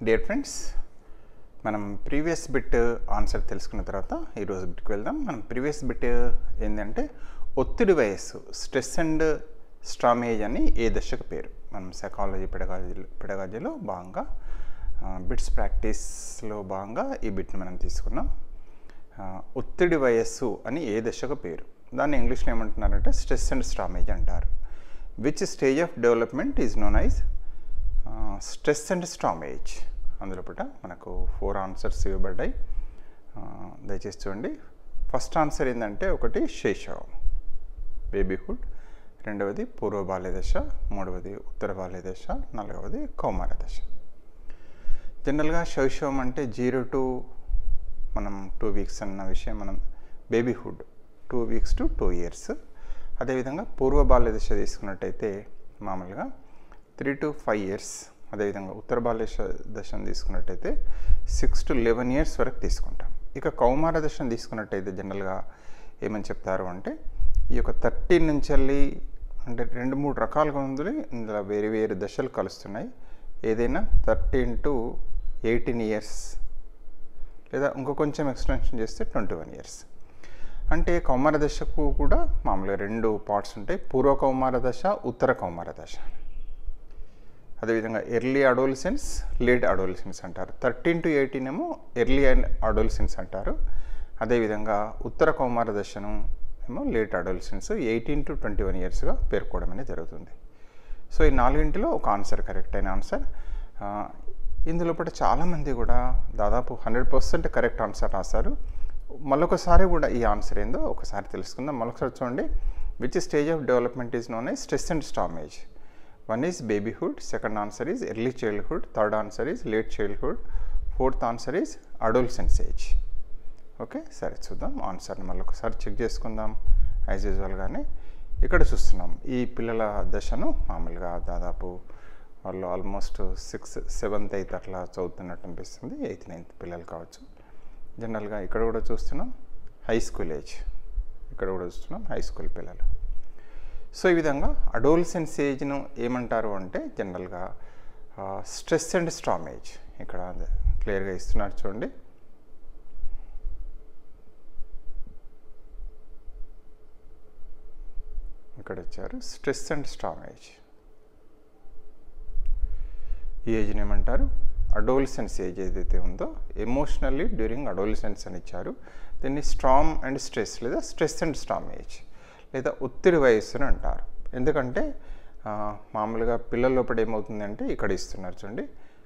dear friends మనం previous bit answer తెలుసుకున్న తర్వాత ఈరోజు బిట్కి వెళ్దాం మనం ప్రీవియస్ బిట్ ఏంటంటే ఒత్తిడి వయస్సు స్ట్రెస్ అండ్ స్ట్రామేజ్ అని ఏ దశకు పేరు మనం సైకాలజీ పెడగాజీ పెడగాజీలో భాగంగా బిట్స్ ప్రాక్టీస్లో భాగంగా ఈ బిట్ని మనం తీసుకున్నాం ఆ, ఒత్తిడి వయస్సు అని ఏ దశకు పేరు దాన్ని ఇంగ్లీష్లో ఏమంటున్నారంటే స్ట్రెస్ అండ్ స్ట్రామేజ్ అంటారు which stage of development is known as stress and storm age అందులో పుట మనకు ఫోర్ ఆన్సర్స్ ఇవ్వబడ్డాయి ఆ, దయచేసి చూడండి ఫస్ట్ ఆన్సర్ ఏంటంటే ఒకటి శైశవం బేబీహుడ్ రెండవది పూర్వ బాల్య దశ మూడవది ఉత్తర బాల్య దశ నాలుగవది కౌమార దశ జనరల్గా శైశవం అంటే జీరో టు మనం టూ వీక్స్ అన్న విషయం మనం babyhood two weeks to two years అదేవిధంగా పూర్వ బాల్య దశ తీసుకున్నట్టయితే మామూలుగా త్రీ టు ఫైవ్ ఇయర్స్ అదేవిధంగా ఉత్తర బాల్య దశ- దశను తీసుకున్నట్టయితే సిక్స్ టు లెవెన్ ఇయర్స్ వరకు తీసుకుంటాం ఇక కౌమార దశను తీసుకున్నట్టయితే జనరల్గా ఏమని చెప్తారు అంటే ఈ యొక్క థర్టీన్ నుంచి వెళ్ళి అంటే రెండు మూడు రకాలుగా ఉంది ఇందులో వేరు వేరు దశలు కలుస్తున్నాయి ఏదైనా థర్టీన్ టు ఎయిటీన్ ఇయర్స్ లేదా ఇంకో కొంచెం ఎక్స్టెన్షన్ చేస్తే ట్వంటీ వన్ ఇయర్స్ అంటే కౌమార దశకు కూడా మామూలుగా రెండు పార్ట్స్ ఉంటాయి పూర్వ కౌమార దశ ఉత్తర కౌమార దశ అదేవిధంగా ఎర్లీ అడోల్సెన్స్ లేట్ అడోల్సెన్స్ అంటారు థర్టీన్ టు ఎయిటీన్ ఏమో ఎర్లీ అండ్ అడోల్సెన్స్ అంటారు అదేవిధంగా ఉత్తర కౌమార దశను ఏమో late adolescence eighteen to twenty one ఇయర్స్గా పేర్కోవడం అనేది జరుగుతుంది సో ఈ నాలుగింటిలో ఒక ఆన్సర్ కరెక్ట్ అయిన ఆన్సర్ ఆ, ఇందులో కూడా చాలామంది కూడా దాదాపు హండ్రెడ్ పర్సెంట్ కరెక్ట్ ఆన్సర్ రాశారు మళ్ళొకసారి కూడా ఈ ఆన్సర్ ఏందో ఒకసారి తెలుసుకుందాం మళ్ళొకసారి చూడండి which stage of development is known as stress and storm age one is babyhood second answer is early childhood third answer is late childhood fourth answer is adolescence age okay సరే చూద్దాం ఆన్సర్ని మళ్ళీ ఒకసారి చెక్ చేసుకుందాం యాజ్ యూజువల్గానే ఇక్కడ చూస్తున్నాం ఈ పిల్లల దశను మామూలుగా దాదాపు వాళ్ళు ఆల్మోస్ట్ సిక్స్ సెవెంత్ ఎయిత్ అట్లా చదువుతున్నట్టు అనిపిస్తుంది ఎయిత్ నైన్త్ పిల్లలు కావచ్చు జనరల్గా ఇక్కడ కూడా చూస్తున్నాం హై స్కూల్ ఏజ్ ఇక్కడ కూడా చూస్తున్నాం హై స్కూల్ పిల్లలు సో ఈ విధంగా అడోల్సెన్స్ ఏజ్ను ఏమంటారు అంటే జనరల్గా స్ట్రెస్ అండ్ స్ట్రామేజ్ ఇక్కడ క్లియర్గా ఇస్తున్నారు చూడండి ఇక్కడ ఇచ్చారు స్ట్రెస్ అండ్ స్ట్రామేజ్ ఈ ఏజ్ని ఏమంటారు అడోల్సెన్స్ ఏజ్ ఏదైతే ఉందో ఎమోషనల్లీ డ్యూరింగ్ అడోల్సెన్స్ అని ఇచ్చారు దీన్ని స్ట్రామ్ అండ్ స్ట్రెస్ లేదా స్ట్రెస్ అండ్ స్ట్రామ్ ఏజ్ లేదా ఒత్తిడి వయస్సు అని అంటారు ఎందుకంటే ఆ, మామూలుగా పిల్లల లోపల ఏమవుతుందంటే ఇక్కడ ఇస్తున్నారు చూడండి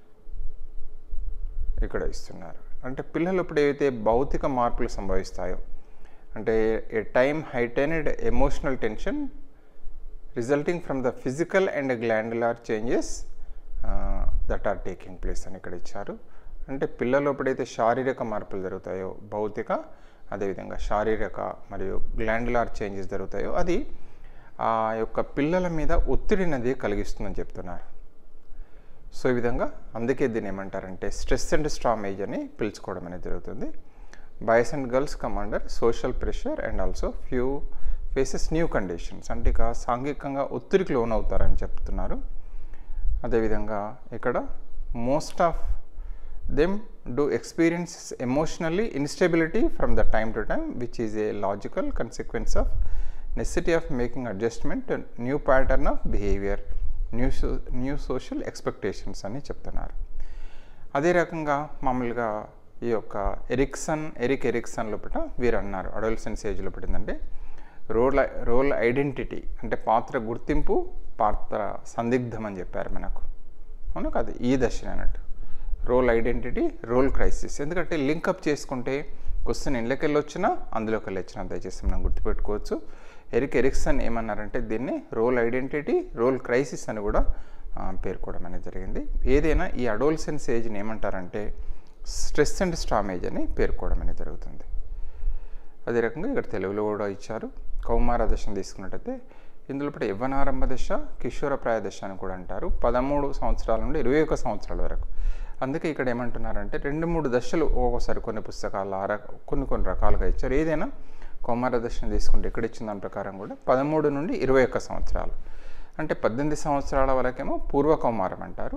ఇక్కడ ఇస్తున్నారు అంటే పిల్లలు ఇప్పుడు ఏవైతే భౌతిక మార్పులు సంభవిస్తాయో అంటే a time heightened emotional tension resulting from the physical and glandular changes that are taking place అని ఇక్కడ ఇచ్చారు అంటే పిల్లలు ఎప్పుడైతే శారీరక మార్పులు జరుగుతాయో భౌతిక అదేవిధంగా శారీరక మరియు గ్లాండులార్ చేంజెస్ జరుగుతాయో అది ఆ యొక్క పిల్లల మీద ఒత్తిడిని అది కలిగిస్తుందని చెప్తున్నారు సో ఈ విధంగా అందుకే దీన్ని ఏమంటారంటే స్ట్రెస్ అండ్ స్ట్రామ్ ఏజ్ అని పిలుచుకోవడం అనేది జరుగుతుంది boys and girls come under social pressure and also few faces new conditions అంటే ఇక సాంఘికంగా ఒత్తిడికి లోన్ అవుతారని చెప్తున్నారు అదేవిధంగా ఇక్కడ most of them do experience emotionally instability from the time to time which is a logical consequence of necessity of making adjustment new pattern of behaviour new so new social expectations అని చెప్తున్నారు అదే రకంగా మామూలుగా ఈ యొక్క Ericsson Erik Erikson లోపల వీరు అన్నారు అడోల్సెన్స్ ఏజ్ లోపల ఏంటంటే రోల్ రోల్ ఐడెంటిటీ అంటే పాత్ర గుర్తింపు పాత్ర సందిగ్ధం అని చెప్పారు మనకు అవును కాదు ఈ దశని అన్నట్టు రోల్ ఐడెంటిటీ రోల్ క్రైసిస్ ఎందుకంటే లింకప్ చేసుకుంటే క్వశ్చన్ ఇంట్లోకి వెళ్ళి వచ్చినా అందులోకి వెళ్ళి వచ్చినా దయచేసి మనం గుర్తుపెట్టుకోవచ్చు ఎరిక్ ఎరిక్సన్ ఏమన్నారంటే దీన్ని రోల్ ఐడెంటిటీ రోల్ క్రైసిస్ అని కూడా ఆ, పేర్కోవడం అనేది జరిగింది ఏదైనా ఈ అడోల్సెన్స్ ఏజ్ని ఏమంటారంటే స్ట్రెస్ అండ్ స్ట్రామేజ్ అని పేర్కోవడం అనేది జరుగుతుంది అదే రకంగా ఇక్కడ తెలుగులో కూడా ఇచ్చారు కౌమార దశను తీసుకున్నట్టయితే ఇందులో ఇప్పుడు యవ్వనారంభ దశ కిషోరప్రాయ దశ అని కూడా అంటారు పదమూడు సంవత్సరాల నుండి ఇరవై ఒక సంవత్సరాల వరకు అందుకే ఇక్కడ ఏమంటున్నారంటే రెండు మూడు దశలు ఒక్కొక్కసారి కొన్ని పుస్తకాలు ఆ రక- కొన్ని కొన్ని రకాలుగా ఇచ్చారు ఏదైనా కౌమార దశను తీసుకుంటే ఇక్కడ ఇచ్చిన దాని ప్రకారం కూడా పదమూడు నుండి ఇరవై ఒక్క సంవత్సరాలు అంటే పద్దెనిమిది సంవత్సరాల వరకేమో పూర్వ కౌమారం అంటారు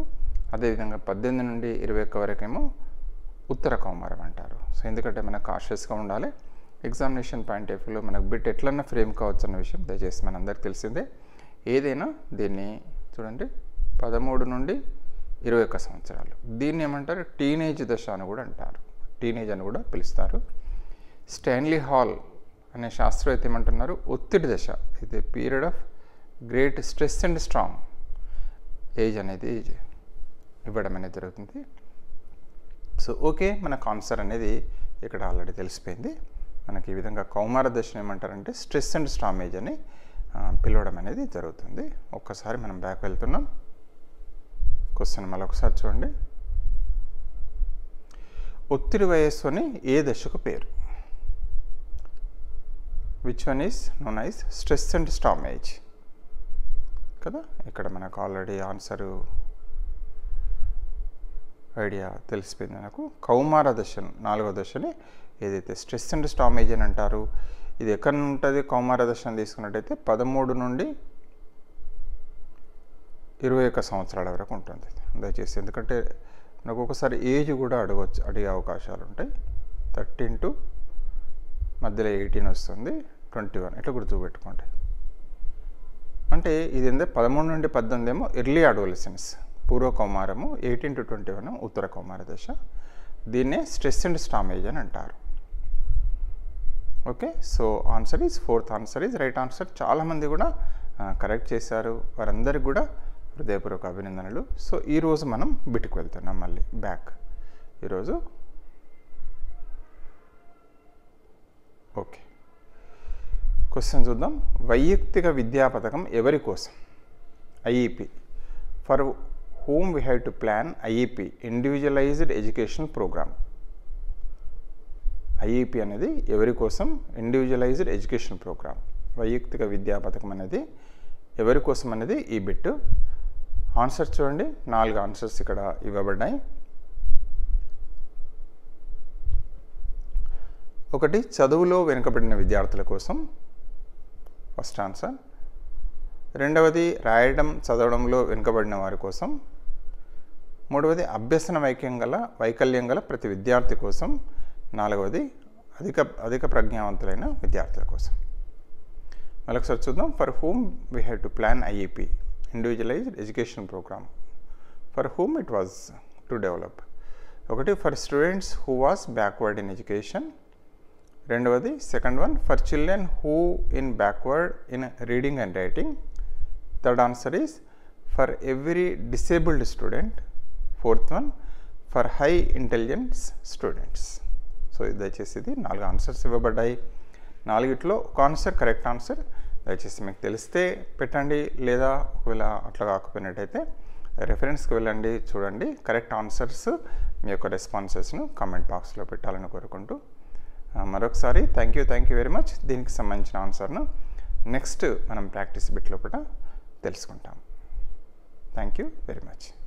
అదేవిధంగా పద్దెనిమిది నుండి ఇరవై ఒక్క వరకేమో ఉత్తర కౌమారం అంటారు సో ఎందుకంటే మనకు కాషియస్గా ఉండాలి ఎగ్జామినేషన్ పాయింట్ ఆఫ్ వ్యూలో మనకు బిట్ ఎట్లన్నా ఫ్రేమ్ కావచ్చు అన్న విషయం దయచేసి మనందరికి తెలిసిందే ఏదైనా దీన్ని చూడండి పదమూడు నుండి ఇరవై ఒక్క సంవత్సరాలు దీన్ని ఏమంటారు టీనేజ్ దశ అని కూడా అంటారు టీనేజ్ అని కూడా పిలుస్తారు స్టాన్లీ హాల్ అనే శాస్త్రవేత్త ఏమంటున్నారు ఒత్తిడి దశ ఇది period of great stress and strong age అనేది ఇవ్వడం అనేది జరుగుతుంది సో ఓకే మనకు ఆన్సర్ అనేది ఇక్కడ ఆల్రెడీ తెలిసిపోయింది మనకి ఈ విధంగా కౌమార దశను ఏమంటారంటే స్ట్రెస్ అండ్ స్ట్రామ్ ఏజ్ అని ఆ, పిలవడం అనేది జరుగుతుంది ఒక్కసారి మనం బ్యాక్ వెళ్తున్నాం క్వశ్చన్ మళ్ళీ ఒకసారి చూడండి ఒత్తిడి వయస్సు అని ఏ దశకు పేరు which one is known as stress and storm age కదా ఇక్కడ మనకు ఆల్రెడీ ఆన్సరు ఐడియా తెలిసిపోయింది నాకు కౌమార దశ నాలుగో దశని ఏదైతే స్ట్రెస్ అండ్ స్టామ్ ఏజ్ అని అంటారు ఇది ఎక్కడ ఉంటుంది కౌమార దశను తీసుకున్నట్టయితే పదమూడు నుండి ఇరవై ఒక్క సంవత్సరాల వరకు ఉంటుంది దయచేసి ఎందుకంటే నాకు ఒకసారి ఏజ్ కూడా అడగవచ్చు అడిగే అవకాశాలు ఉంటాయి థర్టీన్ టు మధ్యలో ఎయిటీన్ వస్తుంది ట్వంటీ వన్ ఇట్లా గుర్తుపెట్టుకోండి అంటే ఇది ఏంటంటే పదమూడు నుండి పద్దెనిమిది ఏమో ఎర్లీ అడోలసెన్స్ పూర్వ కౌమారము ఎయిటీన్ టు ట్వంటీ వన్ ఉత్తర కౌమార దశ దీన్నే స్ట్రెస్ అండ్ స్టామేజ్ అని అంటారు okay so answer is fourth answer is right answer చాలామంది కూడా కరెక్ట్ చేశారు వారందరికీ కూడా హృదయపూర్వక అభినందనలు సో ఈరోజు మనం బిట్కి వెళ్తున్నాం మళ్ళీ బ్యాక్ ఈరోజు ఓకే క్వశ్చన్ చూద్దాం వైయక్తిక విద్యా పథకం ఎవరి కోసం IEP for whom we have to plan IEP individualised education programme IEP అనేది ఎవరి కోసం ఇండివిజువలైజ్డ్ ఎడ్యుకేషన్ ప్రోగ్రామ్ వైయక్తిక విద్యా పథకం అనేది ఎవరి కోసం అనేది ఈ బిట్ ఆన్సర్ చూడండి నాలుగు ఆన్సర్స్ ఇక్కడ ఇవ్వబడ్డాయి ఒకటి చదువులో వెనుకబడిన విద్యార్థుల కోసం ఫస్ట్ ఆన్సర్ రెండవది రాయడం చదవడంలో వెనుకబడిన వారి కోసం మూడవది అభ్యసన వైక్యం గల వైకల్యం గల ప్రతి విద్యార్థి కోసం నాలుగవది అధిక అధిక ప్రజ్ఞావంతులైన విద్యార్థుల కోసం మరొకసారి చూద్దాం for whom we have to plan IEP individualised education programme for whom it was to develop ఒకటి for students who was backward in education రెండవది second one for children who in backward in reading and writing third answer is for every disabled student fourth one for high intelligence students so ఇది దయచేసి ఇది నాలుగు answers ఇవ్వబడ్డాయి నాలుగిట్లో ఒక answer correct answer దయచేసి మీకు తెలిస్తే పెట్టండి లేదా ఒకవేళ అట్లా కాకపోయినట్టయితే రెఫరెన్స్కి వెళ్ళండి చూడండి కరెక్ట్ ఆన్సర్స్ మీ యొక్క రెస్పాన్సెస్ను కామెంట్ బాక్స్లో పెట్టాలని కోరుకుంటూ ఆ, మరొకసారి thank you thank you very much దీనికి సంబంధించిన ఆన్సర్ను నెక్స్ట్ మనం ప్రాక్టీస్ బిట్ లోపల తెలుసుకుంటాం థ్యాంక్ యూ వెరీ మచ్